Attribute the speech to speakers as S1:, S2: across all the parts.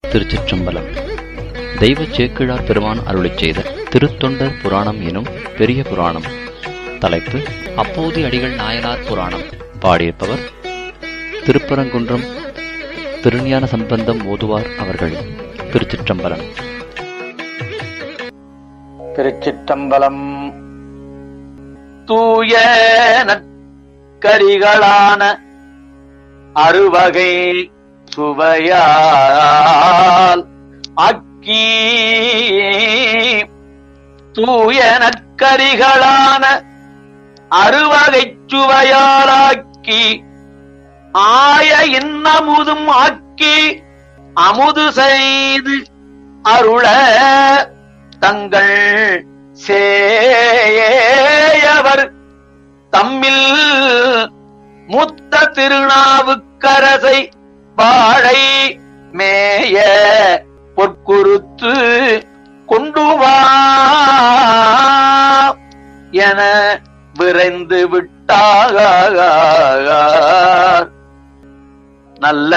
S1: திருச்சிற்றம்பலம் தெய்வ சேக்கிழார் பெருமான் அருளிச் செய்த திருத்தொண்டர் புராணம் எனும் பெரிய புராணம் தலைப்பு அப்போது அடிகள் நாயனார் புராணம் பாடியிருப்பவர் திருப்பரங்குன்றம் திருஞான சம்பந்தம் ஓதுவார் அவர்கள் திருச்சிற்றம்பலம்
S2: திருச்சிற்றம்பலம் தூய நற்கரிகளான அறுவகை சுவையால் ஆக்கி தூய நற்கரிகளான அறுவகை சுவையாலாக்கி ஆய இன்னமுதும் ஆக்கி அமுது செய்து அருள தங்கள் சேயவர் தம்மில் முத்த திருநாவுக்கரசை வாழை மேய பொற்குருத்து கொண்டு வா என விரைந்து விட்டார் நல்ல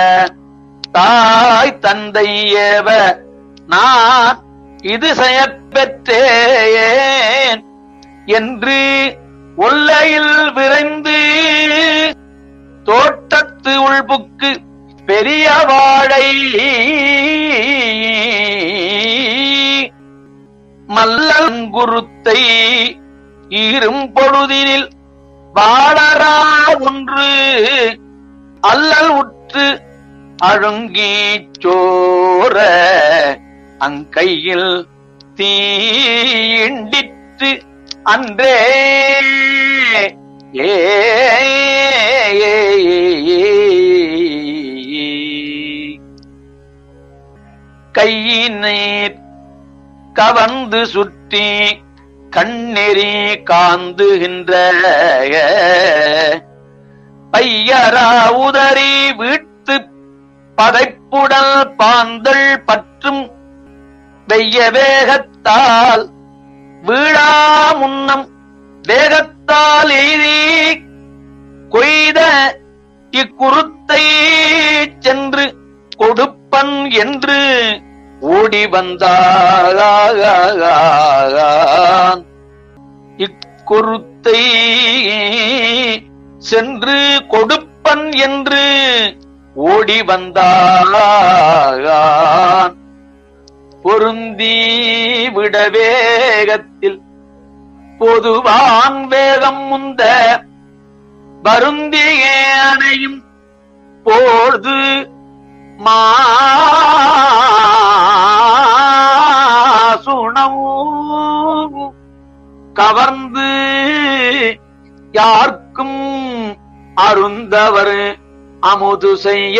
S2: தாய் தந்தை ஏவ நான் இது செயற்பெற்றேன் என்று ஒல்லையில் விரைந்து தோட்டத்து உள்புக்கு பெரிய வாழை மல்லங்குருத்தை ஈரும் பொழுதினில் வாழரா ஒன்று அல்லல் உற்று அழுங்கி சோர அங்கையில் தீண்டிற்று அன்றே ஏ கையினீர் கவர்ந்து சுற்றி கண்ணெறி காந்துகின்ற பையரா உதறி வீட்டு பதைப்புடல் பாந்தள் பற்றும் வெய்ய வேகத்தால் வீழா முன்னம் வேகத்தால் எய்தி கொய்த இக்குருத்தை சென்று கொடுப்பன் என்று ஓடி வந்தான் இக்குருத்தை சென்று கொடுப்பன் என்று ஓடி வந்தான் பொருந்தி விட வேகத்தில் பொதுவான் வேகம் முந்த வருந்திய அணையும் போழ்து மாசுணவும் கவர்ந்து யார்க்கும் அருந்தவர் அமுது செய்ய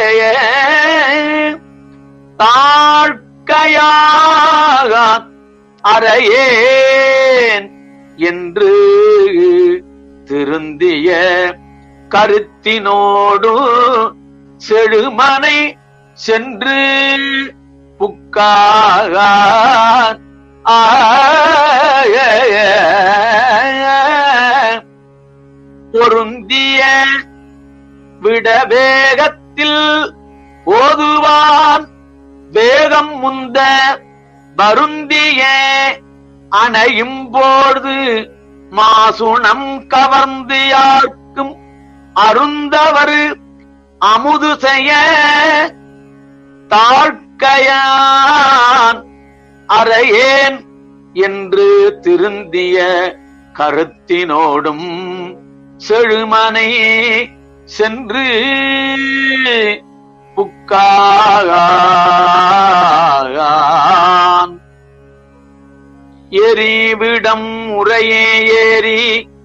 S2: தாழ்க்கையாக அறையேன் என்று திருந்திய கருத்தினோடு செழுமனை சென்று புக்காக பொருந்திய விடவேகத்தில் ஓதுவான் வேகம் முந்த வருந்திய அணையும் போது மாசுணம் கவர்ந்து யார்க்கும் அருந்தவர் அமுது செய்ய தாழ்க்கையான் அறையேன் என்று திருந்திய கருத்தினோடும் செழுமனை சென்று புக்காகான் எரிவிடம் முறையே ஏறி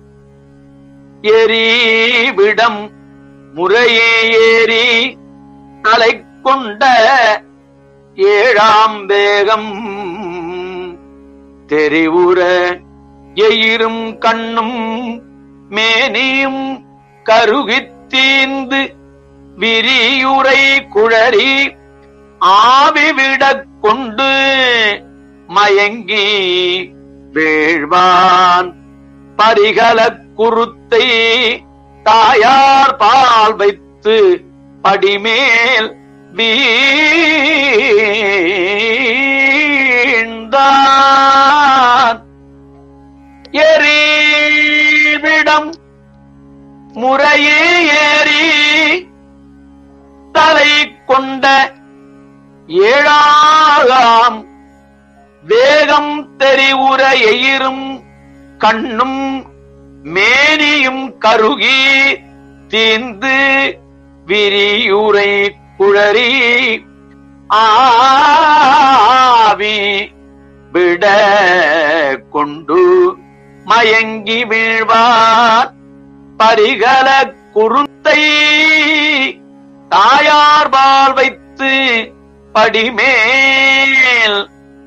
S2: எரிவிடம் முறையே ஏறி தலை கொண்ட ஏழாம் வேகம் தெரிவுற எயிரும் கண்ணும் மேனியும் கருகித் தீந்து விரியுரை குழறி ஆவி விடக் கொண்டு மயங்கி வீழ்வான் பரிகலக் குருத்தை தாயார் பால் வைத்து படிமேல் வீ முறையே ஏறி தலை கொண்ட ஏழாம் வேகம் தெரிவுற எயிரும் கண்ணும் மேனியும் கருகி தீந்து விரியுரை குழறி ஆவி விட கொண்டு மயங்கி வீழ்வார் பரிகல குருத்தை தாயார்பால் வைத்து படிமேல்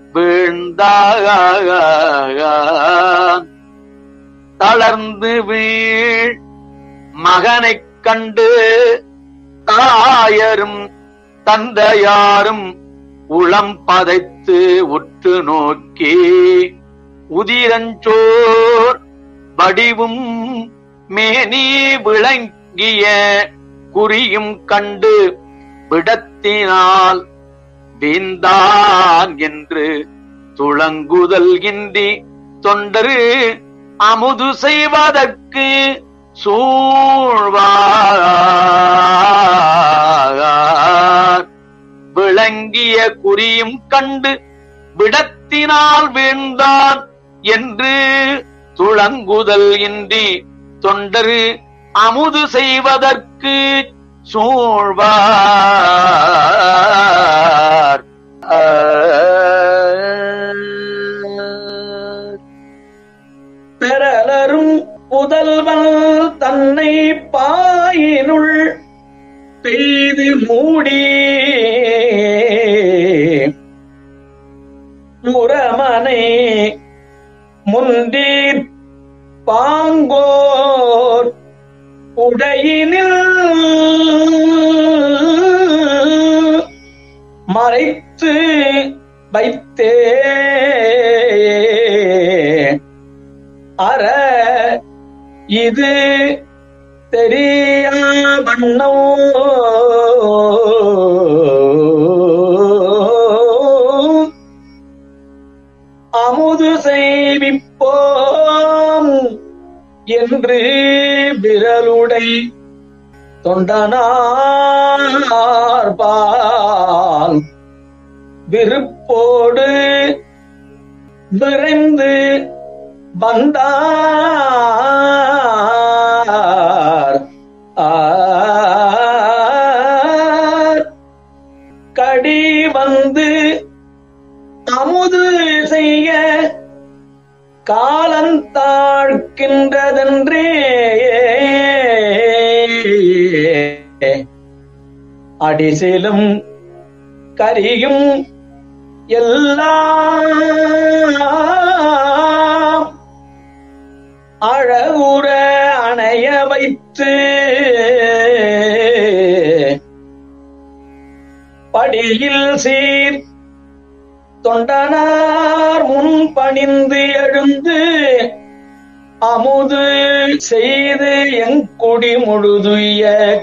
S2: வீழ்ந்தான் தளர்ந்து வீழ் மகனைக் கண்டு தாயரும் தந்தையாரும் உளம் பதைத்து உற்று நோக்கி உதிரஞ்சோர் வடிவும் மேனி விளங்கிய குறியும் கண்டு விடத்தினால் வீந்தான் என்று துளங்குதல் இன்றி தொண்டரு அமுது செய்வதற்கு சூழ்வார் விளங்கிய குறியும் கண்டு விடத்தினால் வீழ்ந்தான் என்று துளங்குதல் இன்றி தொண்டரு அமுது செய்வதற்கு சூழ்வார்
S3: பெறலரும் புதல்வன் தன்னை பாயினுள் பெய்து மூடி முரமனை முந்தீர் பாங்கோர் உடையினில் மறைத்து வைத்தே அற இது தெரியா வண்ணோ அமுது செய்விப்போம் என்று விரலுடை தொண்டனார்பால் விருப்போடு விரைந்து வந்தார் ஆர். கடி வந்து அமுது செய்ய காலந்தாழ்கின்றதென்றே அடிசிலும் கரியும் எல்லாம் அழகுற அணைய வைத்து படியில் சீர் தொண்டனார் முன் பணிந்து எழுந்து அமுது செய்து எங்குடி முழுதுய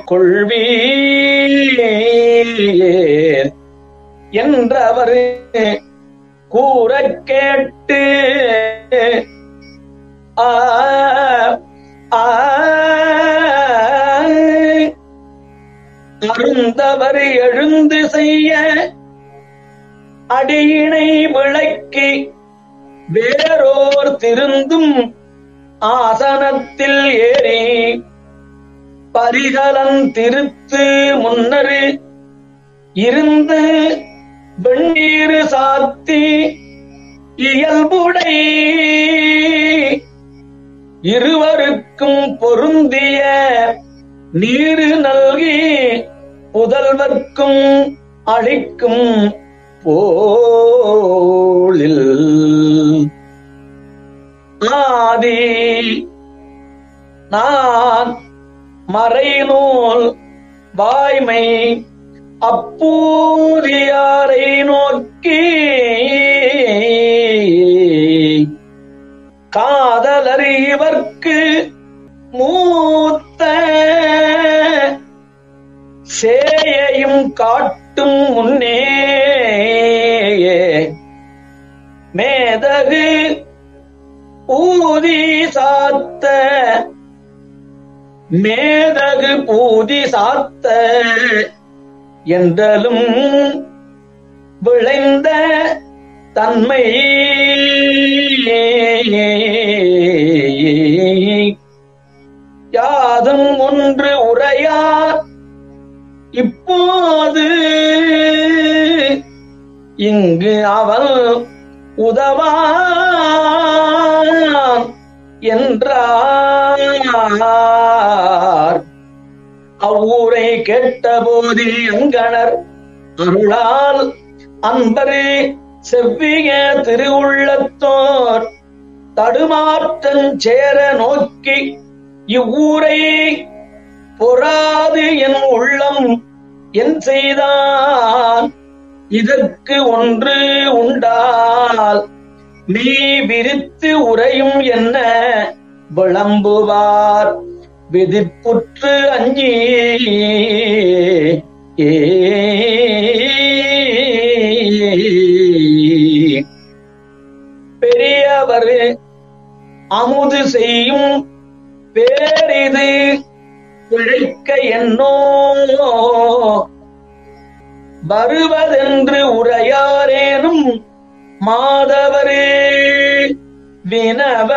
S3: கொள்வீர் என்றவர் கூறக் கேட்டு ஆ ஆ அருந்தவர் எழுந்து செய்ய அடியினை விளக்கி வேறோர் திருந்தும் ஆசனத்தில் ஏறி பரிகலன் திருத்து முன்னர் இருந்து வெண்ணீர் சாத்தி இயல்புடை இருவருக்கும் பொருந்திய நீரு நல்கி புதல்வர்க்கும் அளிக்கும் போலில் ஆதி நான் மறைநூல் வாய்மை அப்பூதியாரை நோக்கி காதலர் இவர்க்கு மூத்த சேயையும் காட்டும் முன்னே மேதகு ஊதி சாத்த மேதகு பூதி சாத்த என்றலும் விளைந்த தன்மை யாதும் ஒன்று உரையார் இப்போது இங்கு அவள் உதவான் என்றார் அவ்வூரை கேட்டபோது அங்கணர் அருளால் அன்பரே செவ்விய திருவுள்ளத்தோர் தடுமாற்றன் சேர நோக்கி இவ்வூரை பொறாது என் உள்ளம் என் செய்தான் இதற்கு ஒன்று உண்டால் நீ விரித்து உரையும் என்ன விளம்புவார் விதிப்புற்று அஞ்சி ஏ பெரியவர் அமுது செய்யும் பேரிது பிழைக்க என்னோ வருவதென்று உரையாரேனும் மாதவரே வினவ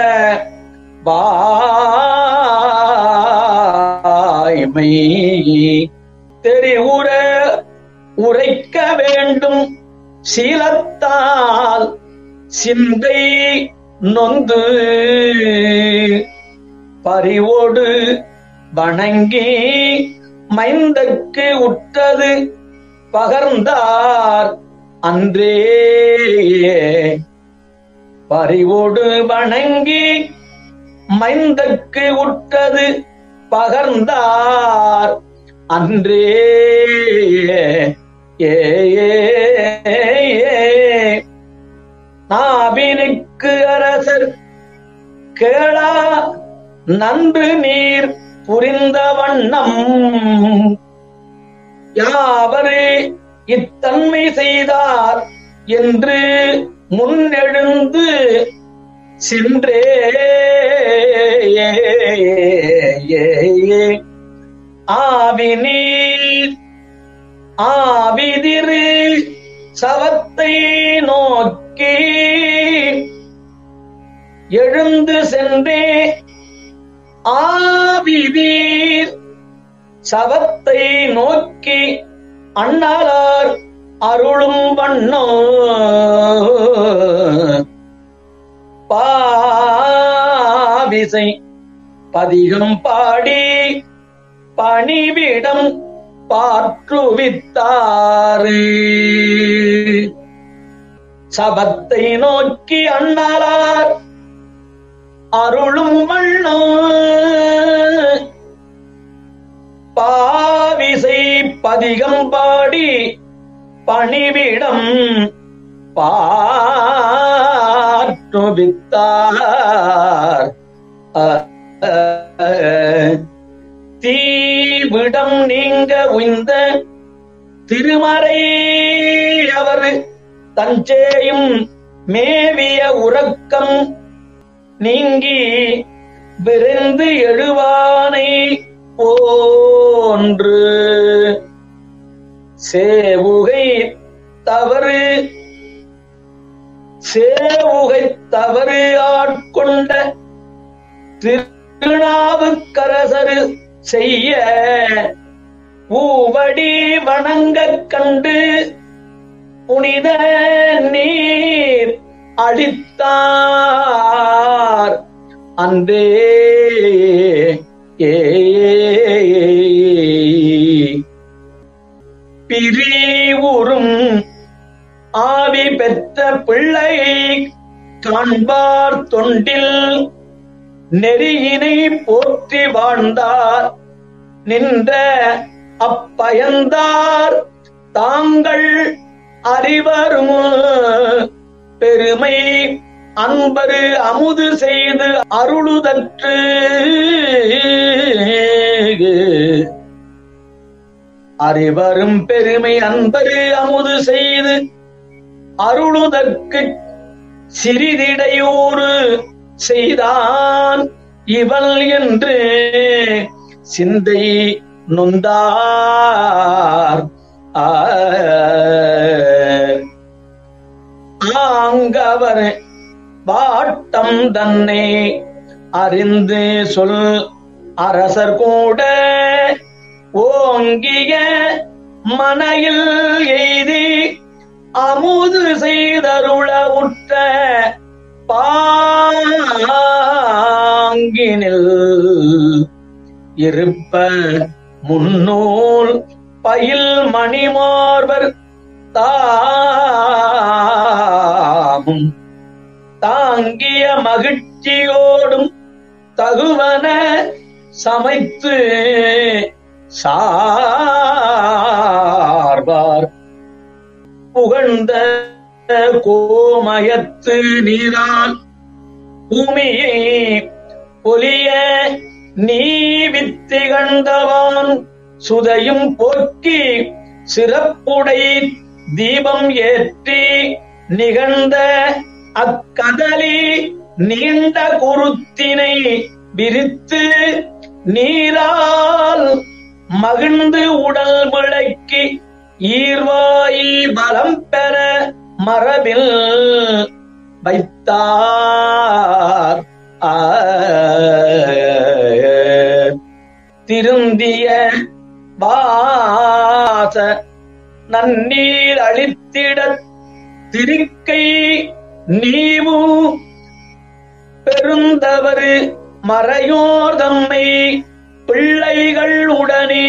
S3: வாய்மை தெரிவுற உரைக்க வேண்டும் சீலத்தால் சிந்தை நொந்து பறிவோடு வணங்கி மைந்தக்கு உற்றது பகர்ந்தார் அன்றே பறிவோடு வணங்கி மைந்தக்கு உற்றது பகர்ந்தார் அன்றே ஏ ஏ, ஏ. நாவினுக்கு அரசர் கேளா நன்று நீர் புரிந்த வண்ணம் யாவரே இத்தன்மை செய்தார் என்று முன்னெழுந்து சென்றே ஆவி நீர் ஆவிதிரு சவத்தை நோக்கி எழுந்து சென்றே ஆவிதீர் சவத்தை நோக்கி அண்ணலார் அருளும் வண்ணம் பாவிசை பதிகம் பாடி பணிவிடம் பாற்றுவித்தாறு சபத்தை நோக்கி அண்ணலார் அருளும் வண்ணம் பாவிசை பதிகம் பாடி பணிவிடம் பாற்றுவித்தார் அ- அ- தீவிடம் நீங்க உய்ந்த திருமறை அவர் தஞ்சேயும் மேவிய உறக்கம் நீங்கி விரைந்து எழுவானை போன்று சேவுகை தவறு சேவுகை தவறு ஆட்கொண்ட திருநாவுக்கரசரு செய்ய பூவடி வணங்கக் கண்டு புனித நீர் அளித்தார் அன்றே ஏ பிரிவுறும் ஆவி பெற்ற பிள்ளை காண்பார் தொண்டில் நெறியினை போற்றி வாழ்ந்தார் நின்ற அப்பயந்தார் தாங்கள் அறிவரும் பெருமை அன்பரு அமுது செய்து அருளுதற்று அறிவரும் பெருமை அன்பரு அமுது செய்து அருளுதற்கு சிறிதிடையூறு செய்தான் இவள் என்று சிந்தை நொந்தார் ஆங்கவர் வாட்டம் தன்னை அறிந்து சொல் அரசர் கூட ஓங்கிய மனையில் எய்தி அமுது செய்தருள உற்ற பாங்கினில் இருப்ப முன்னூல் பயில் மணிமார்பர் தாமும் தாங்கிய மகிழ்ச்சியோடும் தகுவன சமைத்து சார்பார் புகழ்ந்த கோமயத்து நீரால் பூமியை பொலிய நீ வித்திகழ்ந்தவான் சுதையும் போக்கி சிறப்புடை தீபம் ஏற்றி நிகழ்ந்த அக்கதலி நீண்ட குருத்தினை விரித்து நீரால் மகிழ்ந்து உடல் விளக்கி ஈர்வாய் பலம் பெற மரபில் வைத்தார் திருந்திய வாச நன்னீர் அளித்திட திருக்கை நீவு பெருந்தவர் மறையோர் தம்மை பிள்ளைகள் உடனே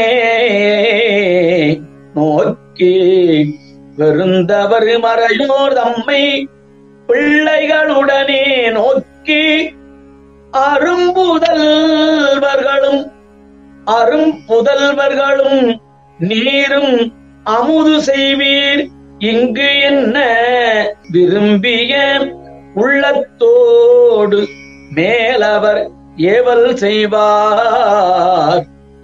S3: நோக்கி வெறுந்தவர் மறையோர் தம்மை பிள்ளைகளுடனே நோக்கி அரும்புதல்வர்களும் அரும்புதல்வர்களும் நீரும் அமுது செய்வீர் இங்கு என்ன விரும்பிய உள்ளத்தோடு மேலவர் ஏவல் செய்வார்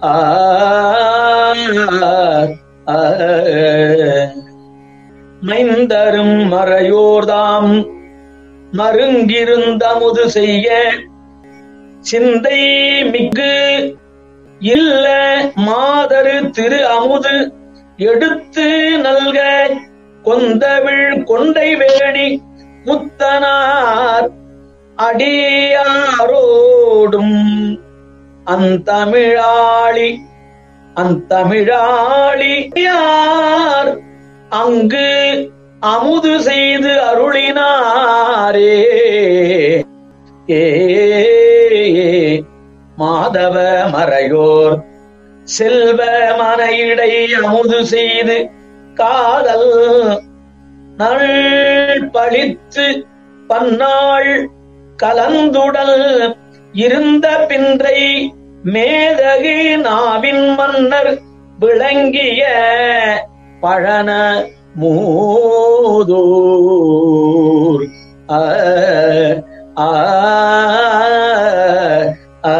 S3: மைந்தரும் மறையோர்தாம் மருங்கிருந்தமுது செய்ய சிந்தை மிகு இல்ல மாதரு திரு அமுது எடுத்து நல்க கொந்தவிழ் கொண்டை வேணி முத்தனார் அடியாரோடும் அந்தமிழாளி அந்தமிழாளி யார் அங்கு அமுது செய்து அருளினாரே ஏ மாதவ மறையோர் செல்வ மனையிடை அமுது செய்து காதல் நள் பழித்து பன்னாள் கலந்துடல் இருந்த பின்றை மேதகு நாவின் மன்னர் விளங்கிய பழன மூதூர் ஆ ஆ ஆ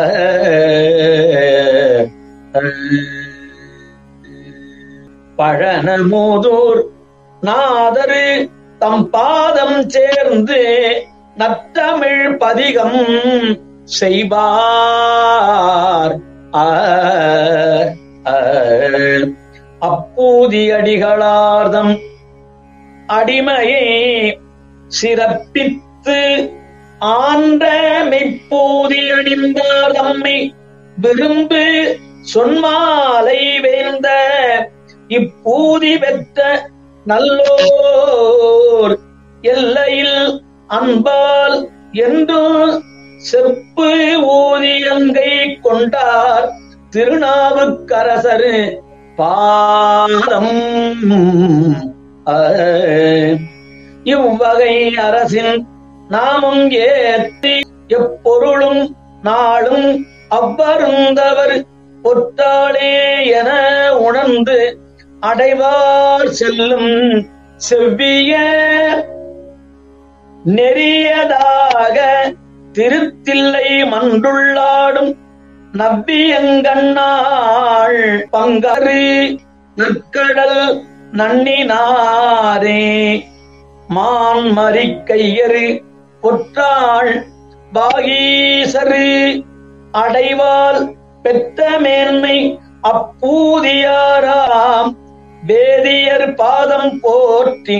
S3: பழனமூதூர் நாதரு தம் பாதம் சேர்ந்து நத்தமிழ் பதிகம் செய்வார் ஆ, ஆ. அப்பூதி அடிகளார்தம் அடிமையை சிறப்பித்து ஆன்ற மெய்ப்பூதி அணிந்தார் தம்மை விரும்பு சொன்மாலை வேந்த இப்பூதி பெற்ற நல்லோர் எல்லையில் அன்பால் என்று செப்பு ஊதியங்கை கொண்டார் திருநாவுக்கரசரு பாதம் ஆ. இவ்வகை அரசின் நாமம் ஏத்தி எப்பொருளும் நாளும் அவ்வருந்தவர் பொற்றாளே என உணர்ந்து அடைவார் செல்லும் செவ்விய நெறியதாக திருத்தில்லை மன்றுள்ளாடும் நவ்வியங்கண்ணாள் பங்கரு நற்கடல் நன்னினாரே மான் மறிக்கையரு பொற்றாள் பாகீசரு அடைவால் பெற்ற மேன்மை அப்பூதியாராம் வேதியர் பாதம் போற்றி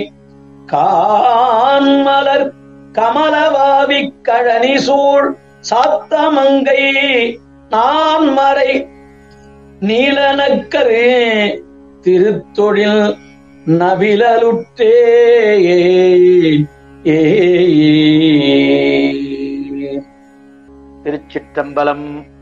S3: கான்மலர் கமலவாவி கழனி சூழ் சாத்தமங்கை நான் மறை நீலனக்கரு திருத்தொழில் நவிலலுற்றே ஏ
S2: திருச்சிற்றம்பலம்